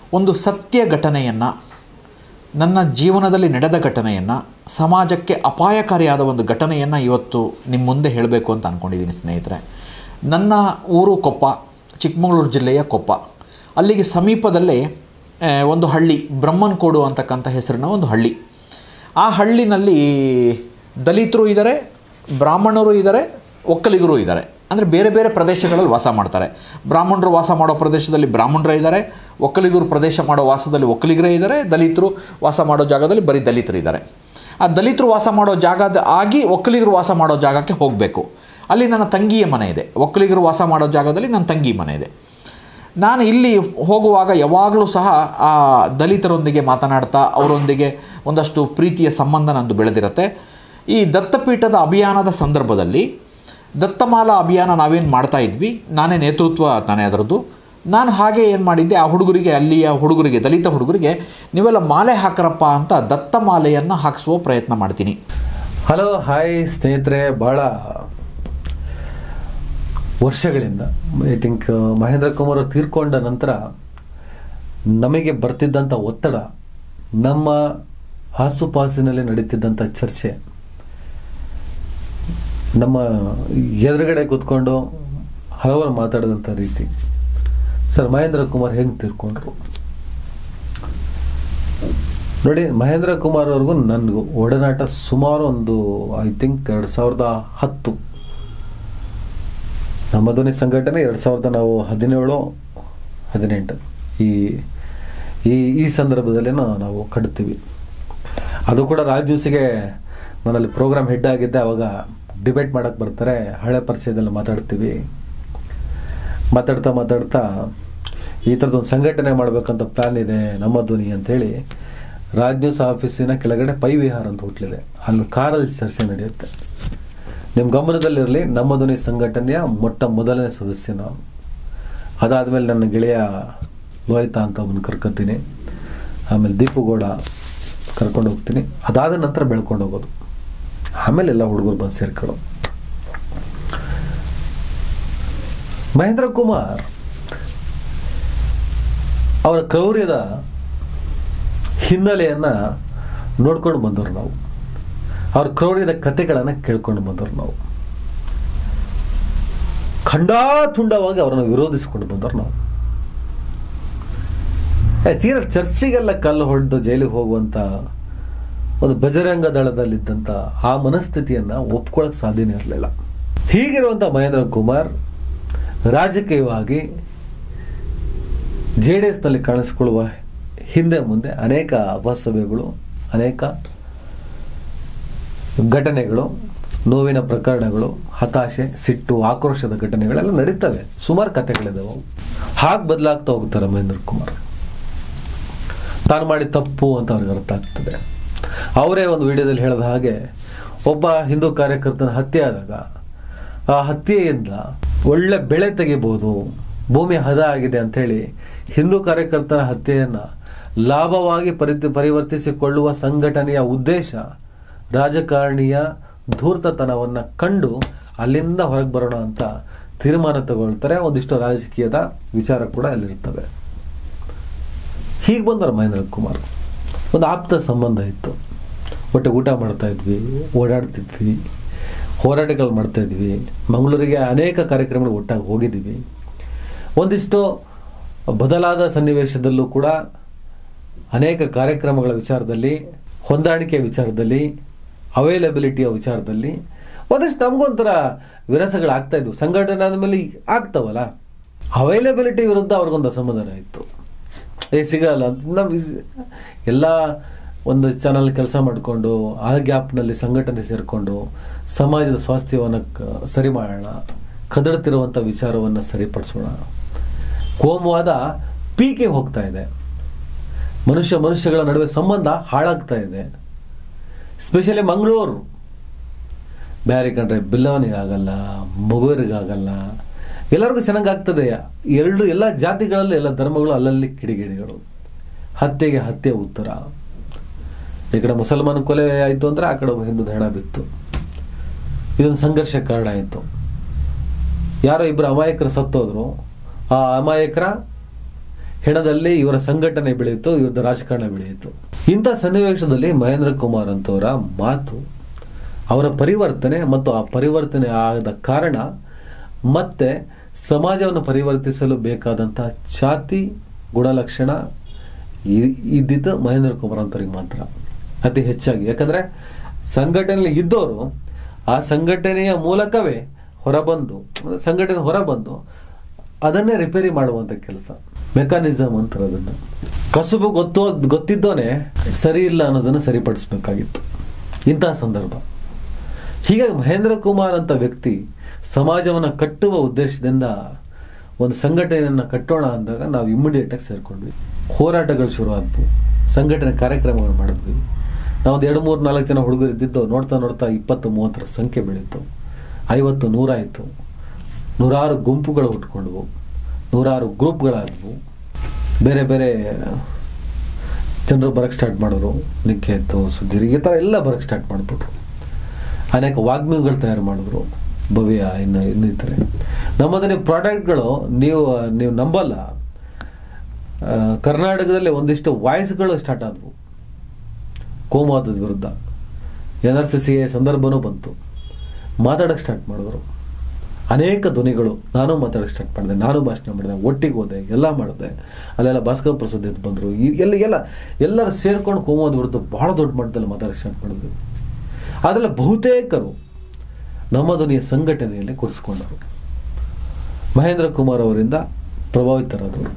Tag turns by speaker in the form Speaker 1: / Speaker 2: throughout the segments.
Speaker 1: ಒಂದು ಸತ್ಯ ಘಟನೆಯನ್ನು ನನ್ನ ಜೀವನದಲ್ಲಿ ನಡೆದ ಘಟನೆಯನ್ನು ಸಮಾಜಕ್ಕೆ ಅಪಾಯಕಾರಿಯಾದ ಒಂದು ಘಟನೆಯನ್ನು ಇವತ್ತು ನಿಮ್ಮ ಮುಂದೆ ಹೇಳಬೇಕು ಅಂತ ಅಂದ್ಕೊಂಡಿದ್ದೀನಿ ಸ್ನೇಹಿತರೆ ನನ್ನ ಊರು ಕೊಪ್ಪ ಚಿಕ್ಕಮಗಳೂರು ಜಿಲ್ಲೆಯ ಕೊಪ್ಪ ಅಲ್ಲಿಗೆ ಸಮೀಪದಲ್ಲೇ ಆ, ಒಂದು ಹಳ್ಳಿ ಬ್ರಹ್ಮನ್ಕೋಡು ಅಂತಕ್ಕಂಥ ಹೆಸರಿನ ಒಂದು ಹಳ್ಳಿ ಆ ಹಳ್ಳಿನಲ್ಲಿ ದಲಿತರು ಇದ್ದಾರೆ ಬ್ರಾಹ್ಮಣರು ಇದ್ದಾರೆ ಒಕ್ಕಲಿಗರು ಇದ್ದಾರೆ ಅಂದರೆ ಬೇರೆ ಬೇರೆ ಪ್ರದೇಶಗಳಲ್ಲಿ ವಾಸ ಮಾಡ್ತಾರೆ ಬ್ರಾಹ್ಮಣರು ವಾಸ ಮಾಡೋ ಪ್ರದೇಶದಲ್ಲಿ ಬ್ರಾಹ್ಮಣರೇ ಇದ್ದಾರೆ ಒಕ್ಕಲಿಗರು ಪ್ರದೇಶ ಮಾಡೋ ವಾಸದಲ್ಲಿ ಒಕ್ಕಲಿಗರೇ ಇದ್ದಾರೆ ದಲಿತರು ವಾಸ ಮಾಡೋ ಜಾಗದಲ್ಲಿ ಬರೀ ದಲಿತರು ಇದ್ದಾರೆ ಆ ದಲಿತರು ವಾಸ ಮಾಡೋ ಜಾಗದ ಆಗಿ ಒಕ್ಕಲಿಗರು ವಾಸ ಮಾಡೋ ಜಾಗಕ್ಕೆ ಹೋಗಬೇಕು ಅಲ್ಲಿ ನನ್ನ ತಂಗಿಯ ಮನೆ ಇದೆ ಒಕ್ಕಲಿಗರು ವಾಸ ಮಾಡೋ ಜಾಗದಲ್ಲಿ ನನ್ನ ತಂಗಿ ಮನೆ ಇದೆ ನಾನು ಇಲ್ಲಿ ಹೋಗುವಾಗ ಯಾವಾಗಲೂ ಸಹ ಆ ದಲಿತರೊಂದಿಗೆ ಮಾತನಾಡ್ತಾ ಅವರೊಂದಿಗೆ ಒಂದಷ್ಟು ಪ್ರೀತಿಯ ಸಂಬಂಧ ನಂದು ಬೆಳೆದಿರುತ್ತೆ ಈ ದತ್ತಪೀಠದ ಅಭಿಯಾನದ ಸಂದರ್ಭದಲ್ಲಿ ದತ್ತಮಾಲಾ ಅಭಿಯಾನ ನಾವೇನು ಮಾಡ್ತಾ ಇದ್ವಿ ನಾನೇ ನೇತೃತ್ವ ನಾನೇ ಅದರದ್ದು ನಾನು ಹಾಗೆ ಏನು ಮಾಡಿದ್ದೆ ಆ ಹುಡುಗರಿಗೆ ಅಲ್ಲಿಯ ಹುಡುಗರಿಗೆ ದಲಿತ ಹುಡುಗರಿಗೆ ನೀವೆಲ್ಲ ಮಾಲೆ ಹಾಕರಪ್ಪ ಅಂತ ದತ್ತಮಾಲೆಯನ್ನು ಹಾಕಿಸುವ ಪ್ರಯತ್ನ ಮಾಡ್ತೀನಿ
Speaker 2: ಹಲೋ ಹಾಯ್ ಸ್ನೇಹಿತರೆ ಭಾಳ ವರ್ಷಗಳಿಂದ ಐ ಥಿಂಕ್ ಮಹೇಂದ್ರ ಕುಮಾರ್ ಅವ್ರು ತೀರ್ಕೊಂಡ ನಂತರ ನಮಗೆ ಬರ್ತಿದ್ದಂಥ ಒತ್ತಡ ನಮ್ಮ ಆಸುಪಾಸಿನಲ್ಲಿ ನಡೀತಿದ್ದಂಥ ಚರ್ಚೆ ನಮ್ಮ ಎದುರುಗಡೆ ಕೂತ್ಕೊಂಡು ಹಲವರು ಮಾತಾಡಿದಂಥ ರೀತಿ ಸರ್ ಮಹೇಂದ್ರ ಕುಮಾರ್ ಹೆಂಗೆ ತೀರ್ಕೊಂಡ್ರು ನೋಡಿ ಮಹೇಂದ್ರ ಕುಮಾರ್ ಅವ್ರಿಗೂ ನನಗೂ ಒಡನಾಟ ಸುಮಾರು ಒಂದು ಐ ಥಿಂಕ್ ಎರಡು ಸಾವಿರದ ಹತ್ತು ನಮ್ಮ ಧ್ವನಿ ಸಂಘಟನೆ ಎರಡು ಸಾವಿರದ ನಾವು ಹದಿನೇಳು ಹದಿನೆಂಟು ಈ ಈ ಈ ಸಂದರ್ಭದಲ್ಲಿ ನಾವು ಕಟ್ತೀವಿ ಅದು ಕೂಡ ರಾಜ್ ದಿವಸಿಗೆ ನಾನಲ್ಲಿ ಪ್ರೋಗ್ರಾಮ್ ಹೆಡ್ ಆಗಿದ್ದೆ ಅವಾಗ ಡಿಬೇಟ್ ಮಾಡೋಕ್ಕೆ ಬರ್ತಾರೆ ಹಳೆ ಪರಿಚಯದಲ್ಲಿ ಮಾತಾಡ್ತೀವಿ ಮಾತಾಡ್ತಾ ಮಾತಾಡ್ತಾ ಈ ಥರದೊಂದು ಸಂಘಟನೆ ಮಾಡಬೇಕಂತ ಪ್ಲ್ಯಾನ್ ಇದೆ ನಮ್ಮ ಧ್ವನಿ ಅಂಥೇಳಿ ರಾಜ್ ನ್ಯೂಸ್ ಆಫೀಸಿನ ಕೆಳಗಡೆ ಪೈ ವಿಹಾರ ಅಂತ ಹುಟ್ಲಿದೆ ಅಲ್ಲಿ ಕಾರಲ್ಲಿ ಚರ್ಚೆ ನಡೆಯುತ್ತೆ ನಿಮ್ಮ ಗಮನದಲ್ಲಿರಲಿ ನಮ್ಮ ಧ್ವನಿ ಸಂಘಟನೆಯ ಮೊಟ್ಟ ಮೊದಲನೇ ಸದಸ್ಯ ನಾನು ಅದಾದಮೇಲೆ ನನ್ನ ಗೆಳೆಯ ಲೋಹಿತಾ ಅಂತ ಅವನು ಕರ್ಕೊತೀನಿ ಆಮೇಲೆ ದೀಪುಗೌಡ ಕರ್ಕೊಂಡು ಹೋಗ್ತೀನಿ ಅದಾದ ನಂತರ ಬೆಳ್ಕೊಂಡು ಹೋಗೋದು ಆಮೇಲೆ ಎಲ್ಲ ಹುಡುಗರು ಬಂದು ಸೇರ್ಕೊಳ್ಳೋದು ಮಹೇಂದ್ರ ಕುಮಾರ್ ಅವರ ಕ್ರೌರ್ಯದ ಹಿನ್ನೆಲೆಯನ್ನು ನೋಡ್ಕೊಂಡು ಬಂದವರು ನಾವು ಅವ್ರ ಕ್ರೌರ್ಯದ ಕಥೆಗಳನ್ನು ಕೇಳ್ಕೊಂಡು ಬಂದವರು ನಾವು ಖಂಡಾತುಂಡವಾಗಿ ಅವರನ್ನು ವಿರೋಧಿಸಿಕೊಂಡು ಬಂದವರು ನಾವು ಏ, ತೀರಾ ಚರ್ಚಿಗೆಲ್ಲ ಕಲ್ಲು ಹೊಡೆದು ಜೈಲಿಗೆ ಹೋಗುವಂಥ ಒಂದು ಬಜರಂಗ ದಳದಲ್ಲಿದ್ದಂಥ ಆ ಮನಸ್ಥಿತಿಯನ್ನು ಒಪ್ಕೊಳ್ಳೋಕೆ ಸಾಧ್ಯನೇ ಇರಲಿಲ್ಲ ಹೀಗಿರುವಂಥ ಮಹೇಂದ್ರ ಕುಮಾರ್ ರಾಜಕೀಯವಾಗಿ ಜೆ ಡಿ ಎಸ್ನಲ್ಲಿ ಕಾಣಿಸಿಕೊಳ್ಳುವ ಹಿಂದೆ ಮುಂದೆ ಅನೇಕ ಅಪಸಭೆಗಳು ಅನೇಕ ಘಟನೆಗಳು ನೋವಿನ ಪ್ರಕರಣಗಳು ಹತಾಶೆ ಸಿಟ್ಟು ಆಕ್ರೋಶದ ಘಟನೆಗಳೆಲ್ಲ ನಡೀತವೆ ಸುಮಾರು ಕಥೆಗಳಿದಾವೆ ಅವು ಹಾಗೆ ಬದಲಾಗ್ತಾ ಹೋಗ್ತಾರೆ ಮಹೇಂದ್ರ ಕುಮಾರ್ ತಾನು ಮಾಡಿ ತಪ್ಪು ಅಂತ ಅವ್ರಿಗೆ ಅರ್ಥ ಆಗ್ತದೆ ಅವರೇ ಒಂದು ವಿಡಿಯೋದಲ್ಲಿ ಹೇಳಿದ ಹಾಗೆ ಒಬ್ಬ ಹಿಂದೂ ಕಾರ್ಯಕರ್ತನ ಹತ್ಯೆ ಆದಾಗ ಆ ಹತ್ಯೆಯಿಂದ ಒಳ್ಳೆ ಬೆಳೆ ತೆಗಿಬೋದು ಭೂಮಿ ಹದ ಆಗಿದೆ ಅಂಥೇಳಿ ಹಿಂದೂ ಕಾರ್ಯಕರ್ತನ ಹತ್ಯೆಯನ್ನು ಲಾಭವಾಗಿ ಪರಿ ಪರಿವರ್ತಿಸಿಕೊಳ್ಳುವ ಸಂಘಟನೆಯ ಉದ್ದೇಶ ರಾಜಕಾರಣಿಯ ಧೂರ್ತತನವನ್ನು ಕಂಡು ಅಲ್ಲಿಂದ ಹೊರಗೆ ಬರೋಣ ಅಂತ ತೀರ್ಮಾನ ತಗೊಳ್ತಾರೆ ಒಂದಿಷ್ಟು ರಾಜಕೀಯದ ವಿಚಾರ ಕೂಡ ಅಲ್ಲಿರ್ತವೆ ಹೀಗೆ ಬಂದರು ಮಹೇಂದ್ರ ಕುಮಾರ್ ಒಂದು ಆಪ್ತ ಸಂಬಂಧ ಇತ್ತು ಒಟ್ಟಿಗೆ ಊಟ ಮಾಡ್ತಾ ಇದ್ವಿ ಓಡಾಡ್ತಿದ್ವಿ ಹೋರಾಟಗಳು ಮಾಡ್ತಾ ಇದ್ವಿ ಮಂಗಳೂರಿಗೆ ಅನೇಕ ಕಾರ್ಯಕ್ರಮಗಳು ಒಟ್ಟಾಗಿ ಹೋಗಿದ್ದೀವಿ ಒಂದಿಷ್ಟು ಬದಲಾದ ಸನ್ನಿವೇಶದಲ್ಲೂ ಕೂಡ ಅನೇಕ ಕಾರ್ಯಕ್ರಮಗಳ ವಿಚಾರದಲ್ಲಿ ಹೊಂದಾಣಿಕೆಯ ವಿಚಾರದಲ್ಲಿ ಅವೈಲಬಿಲಿಟಿಯ ವಿಚಾರದಲ್ಲಿ ಒಂದಿಷ್ಟು ನಮಗೊಂಥರ ವಿರಸಗಳಾಗ್ತಾ ಇದ್ವು ಸಂಘಟನೆ ಆದಮೇಲೆ ಆಗ್ತಾವಲ್ಲ ಅವೈಲಬಿಲಿಟಿ ವಿರುದ್ಧ ಅವ್ರಿಗೊಂದು ಅಸಮಾಧಾನ ಇತ್ತು ಏ ಸಿಗಲ್ಲ ಅಂತ ನಾವು ಇಸ್- ಎಲ್ಲ ಒಂದು ಚಾನಲ್ ಕೆಲಸ ಮಾಡಿಕೊಂಡು ಆ ಗ್ಯಾಪ್ನಲ್ಲಿ ಸಂಘಟನೆ ಸೇರಿಕೊಂಡು ಸಮಾಜದ ಸ್ವಾಸ್ಥ್ಯವನ್ನು ಕ- ಸರಿ ಮಾಡೋಣ ಕದಡ್ತಿರುವಂಥ ವಿಚಾರವನ್ನು ಸರಿಪಡಿಸೋಣ ಕೋಮುವಾದ ಪೀಕೆ ಹೋಗ್ತಾ ಇದೆ ಮನುಷ್ಯ ಮನುಷ್ಯಗಳ ನಡುವೆ ಸಂಬಂಧ ಹಾಳಾಗ್ತಾ ಇದೆ ಸ್ಪೆಷಲಿ ಮಂಗಳೂರು ಬೇರೆ ಕಂಡ್ರೆ ಬಿಲ್ಲವನಿಗಾಗಲ್ಲ ಮಗುವರಿಗಾಗಲ್ಲ ಎಲ್ಲರಿಗೂ ಚೆನ್ನಾಗಾಗ್ತದೆ ಎರಡು ಎಲ್ಲ ಜಾತಿಗಳಲ್ಲಿ ಎಲ್ಲ ಧರ್ಮಗಳು ಅಲ್ಲಲ್ಲಿ ಕಿಡಿಗೇಡಿಗಳು ಹತ್ಯೆಗೆ ಹತ್ಯೆ ಉತ್ತರ ಈ ಕಡೆ ಮುಸಲ್ಮಾನ ಕೊಲೆ ಆಯಿತು ಅಂದರೆ ಆ ಕಡೆ ಹಿಂದೂ ಹೆಣ ಬಿತ್ತು ಇದೊಂದು ಸಂಘರ್ಷ ಕಾರಣ ಆಯಿತು ಯಾರೋ ಇಬ್ಬರು ಅಮಾಯಕರು ಸತ್ತೋದ್ರು ಆ ಅಮಾಯಕರ ಹೆಣದಲ್ಲಿ ಇವರ ಸಂಘಟನೆ ಬೆಳೆಯಿತು ಇವರ ರಾಜಕಾರಣ ಬೆಳೆಯಿತು ಇಂಥ ಸನ್ನಿವೇಶದಲ್ಲಿ ಮಹೇಂದ್ರ ಕುಮಾರ್ ಅಂತವರ ಮಾತು ಅವರ ಪರಿವರ್ತನೆ ಮತ್ತು ಆ ಪರಿವರ್ತನೆ ಆದ ಕಾರಣ ಮತ್ತೆ ಸಮಾಜವನ್ನು ಪರಿವರ್ತಿಸಲು ಬೇಕಾದಂತಹ ಛಾತಿ ಗುಣಲಕ್ಷಣ ಇ- ಇದ್ದಿದ್ದು ಮಹೇಂದ್ರ ಕುಮಾರ್ ಅಂತವ್ರಿಗೆ ಮಾತ್ರ ಅತಿ ಹೆಚ್ಚಾಗಿ ಯಾಕಂದ್ರೆ ಸಂಘಟನೆಯಲ್ಲಿ ಇದ್ದವರು ಆ ಸಂಘಟನೆಯ ಮೂಲಕವೇ ಹೊರಬಂದು ಅಂದ್ರೆ ಸಂಘಟನೆ ಹೊರಬಂದು ಅದನ್ನೇ ರಿಪೇರಿ ಮಾಡುವಂತ ಕೆಲಸ ಮೆಕ್ಯಾನಿಸಮ್ ಅಂತಾರೆ ಅದನ್ನ ಕಸುಬು ಗೊತ್ತೋ ಗೊತ್ತಿದ್ದೋನೆ ಸರಿ ಇಲ್ಲ ಅನ್ನೋದನ್ನ ಸರಿಪಡಿಸ್ಬೇಕಾಗಿತ್ತು ಇಂತಹ ಸಂದರ್ಭ ಹೀಗಾಗಿ ಮಹೇಂದ್ರ ಕುಮಾರ್ ಅಂತ ವ್ಯಕ್ತಿ ಸಮಾಜವನ್ನು ಕಟ್ಟುವ ಉದ್ದೇಶದಿಂದ ಒಂದು ಸಂಘಟನೆಯನ್ನು ಕಟ್ಟೋಣ ಅಂದಾಗ ನಾವು ಇಮಿಡಿಯೇಟ್ ಆಗಿ ಸೇರ್ಕೊಂಡ್ವಿ ಹೋರಾಟಗಳು ಶುರು ಆದ್ವು ಸಂಘಟನೆ ಕಾರ್ಯಕ್ರಮಗಳು ಮಾಡಿದ್ವಿ ನಾವು ಒಂದು ಎರಡು ಮೂರು ನಾಲ್ಕು ಜನ ಹುಡುಗರು ಇದ್ದಿದ್ದು ನೋಡ್ತಾ ನೋಡ್ತಾ ಇಪ್ಪತ್ತು ಮೂವತ್ತರ ಸಂಖ್ಯೆ ಬೆಳೀತು ಐವತ್ತು ನೂರಾಯಿತು ನೂರಾರು ಗುಂಪುಗಳು ಹುಟ್ಕೊಂಡ್ವು ನೂರಾರು ಗ್ರೂಪ್ಗಳಾದವು ಬೇರೆ ಬೇರೆ ಜನರು ಬರಕ್ಕೆ ಸ್ಟಾರ್ಟ್ ಮಾಡಿದ್ರು ನಿಖೇತು ಸುಧೀರ್ ಈ ಥರ ಎಲ್ಲ ಬರಕ್ಕೆ ಸ್ಟಾರ್ಟ್ ಮಾಡಿಬಿಟ್ರು ಅನೇಕ ವಾಗ್ಮಿಗಳು ತಯಾರು ಮಾಡಿದ್ರು ಭವ್ಯ ಇನ್ನು ಇನ್ನಿತರೆ ನಮ್ಮದು ನೀವು ಪ್ರಾಡಕ್ಟ್ಗಳು ನೀವು ನೀವು ನಂಬಲ್ಲ ಆ, ಕರ್ನಾಟಕದಲ್ಲಿ ಒಂದಿಷ್ಟು ವಾಯ್ಸ್ಗಳು ಸ್ಟಾರ್ಟ್ ಆದವು ಕೋಮುವಾದದ ವಿರುದ್ಧ N R C C A ಸಂದರ್ಭನೂ ಬಂತು ಮಾತಾಡಕ್ಕೆ ಸ್ಟಾರ್ಟ್ ಮಾಡಿದ್ರು ಅನೇಕ ಧ್ವನಿಗಳು ನಾನು ಮಾತಾಡಕ್ಕೆ ಸ್ಟಾರ್ಟ್ ಮಾಡಿದೆ ನಾನು ಭಾಷಣ ಮಾಡಿದೆ ಒಟ್ಟಿಗೆ ಹೋದೆ ಎಲ್ಲ ಮಾಡಿದೆ ಅಲ್ಲೆಲ್ಲ ಭಾಸ್ಕರ್ ಪ್ರಸಾದ್ ಎದ್ದು ಬಂದರು ಈ ಎಲ್ಲ ಎಲ್ಲ ಎಲ್ಲರೂ ಸೇರ್ಕೊಂಡು ಕೋಮುವಾದ ವಿರುದ್ಧ ಬಹಳ ದೊಡ್ಡ ಮಟ್ಟದಲ್ಲಿ ಮಾತಾಡಕ್ಕೆ ಸ್ಟಾರ್ಟ್ ಮಾಡಿದ್ವಿ ಅದರಲ್ಲಿ ಬಹುತೇಕರು ನಮ್ಮ ಧ್ವನಿಯ ಸಂಘಟನೆಯಲ್ಲಿ ಕೂರಿಸ್ಕೊಂಡರು ಮಹೇಂದ್ರ ಕುಮಾರ್ ಅವರಿಂದ ಪ್ರಭಾವಿತರಾದರು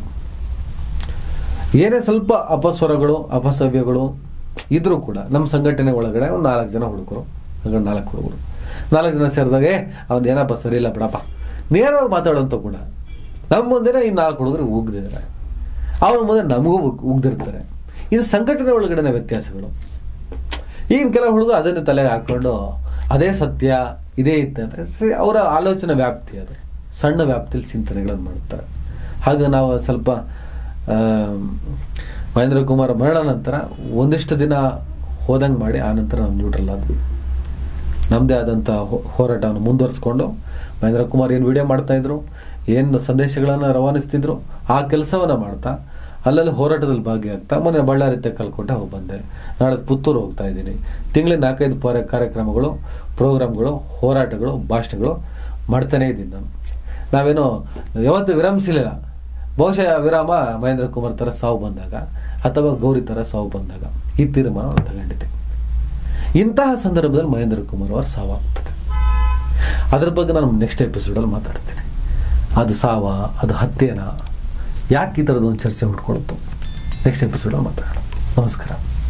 Speaker 2: ಏನೇ ಸ್ವಲ್ಪ ಅಪಸ್ವರಗಳು ಅಪಸವ್ಯಗಳು ಇದ್ರೂ ಕೂಡ ನಮ್ಮ ಸಂಘಟನೆ ಒಳಗಡೆ ಒಂದು ನಾಲ್ಕು ಜನ ಹುಡುಗರು ಹಾಗಾಗಿ ನಾಲ್ಕು ಹುಡುಗರು ನಾಲ್ಕು ಜನ ಸೇರಿದಾಗ ಏ ಅವ್ನು ಏನಪ್ಪ ಸರಿ ಇಲ್ಲ ಬಿಡಪ್ಪ ನೇರವಾಗಿ ಮಾತಾಡೋಂಥ ಗುಣ ನಮ್ಮ ಮುಂದೆನೇ ಈ ನಾಲ್ಕು ಹುಡುಗರು ಉಗ್ದಿದ್ದಾರೆ ಅವ್ರ ಮುಂದೆ ನಮಗೂ ಉಗ್- ಉಗ್ದಿರ್ತಾರೆ ಇದು ಸಂಘಟನೆ ಒಳಗಡೆನ ವ್ಯತ್ಯಾಸಗಳು ಈಗಿನ ಕೆಲವು ಹುಡುಗರು ಅದನ್ನೇ ತಲೆಗೆ ಹಾಕೊಂಡು ಅದೇ ಸತ್ಯ ಇದೇ ಇತ್ತಂದ್ರೆ ಸರಿ ಅವರ ಆಲೋಚನಾ ವ್ಯಾಪ್ತಿ ಅದು ಸಣ್ಣ ವ್ಯಾಪ್ತಿಯಲ್ಲಿ ಚಿಂತನೆಗಳನ್ನು ಮಾಡ್ತಾರೆ ಹಾಗೆ ನಾವು ಸ್ವಲ್ಪ ಆ, ಮಹೇಂದ್ರ ಕುಮಾರ್ ಮರಣ ನಂತರ ಒಂದಿಷ್ಟು ದಿನ ಹೋದಂಗೆ ಮಾಡಿ ಆ ನಂತರ ನಾವು ನ್ಯೂಟ್ರಲ್ ಆದ್ವಿ ನಮ್ಮದೇ ಆದಂಥ ಹೋ- ಹೋರಾಟವನ್ನು ಮುಂದುವರಿಸ್ಕೊಂಡು ಮಹೇಂದ್ರ ಕುಮಾರ್ ಏನು ವಿಡಿಯೋ ಮಾಡ್ತಾ ಇದ್ರು ಏನು ಸಂದೇಶಗಳನ್ನು ರವಾನಿಸ್ತಿದ್ರು ಆ ಕೆಲಸವನ್ನು ಮಾಡ್ತಾ ಅಲ್ಲಲ್ಲಿ ಹೋರಾಟದಲ್ಲಿ ಭಾಗಿಯಾಗ್ತಾ ಮೊನ್ನೆ ಬಳ್ಳಾರಿ ತೆಕ್ಕಲ್ಕೋಟೆ ಹೋಗಿ ಬಂದೆ ನಾಳೆ ಪುತ್ತೂರು ಹೋಗ್ತಾ ಇದ್ದೀನಿ ತಿಂಗಳಿಗೆ ನಾಲ್ಕೈದು ಪರ ಕಾರ್ಯಕ್ರಮಗಳು ಪ್ರೋಗ್ರಾಮ್ಗಳು ಹೋರಾಟಗಳು ಭಾಷಣಗಳು ಮಾಡ್ತಾನೇ ಇದ್ದೀನಿ ನಾನು ನಾವೇನು ಯಾವತ್ತೂ ವಿರಮಿಸಲಿಲ್ಲ ಬಹುಶಃ ವಿರಾಮ ಮಹೇಂದ್ರ ಕುಮಾರ್ ಥರ ಸಾವು ಬಂದಾಗ ಅಥವಾ ಗೌರಿ ಥರ ಸಾವು ಬಂದಾಗ ಈ ತೀರ್ಮಾನ ತಗೊಂಡಿದ್ದೆ ಇಂತಹ ಸಂದರ್ಭದಲ್ಲಿ ಮಹೇಂದ್ರ ಕುಮಾರ್ ಅವರ ಸಾವಾಗ್ತದೆ ಅದ್ರ ಬಗ್ಗೆ ನಾನು ನೆಕ್ಸ್ಟ್ ಎಪಿಸೋಡಲ್ಲಿ ಮಾತಾಡ್ತೀನಿ ಅದು ಸಾವ ಅದು ಹತ್ಯೆನ ಯಾಕೆ ಈ ಥರದ್ದು ಒಂದು ಚರ್ಚೆ ಹುಡ್ಕೊಳ್ತು ನೆಕ್ಸ್ಟ್ ಎಪಿಸೋಡಲ್ಲಿ ಮಾತಾಡೋಣ ನಮಸ್ಕಾರ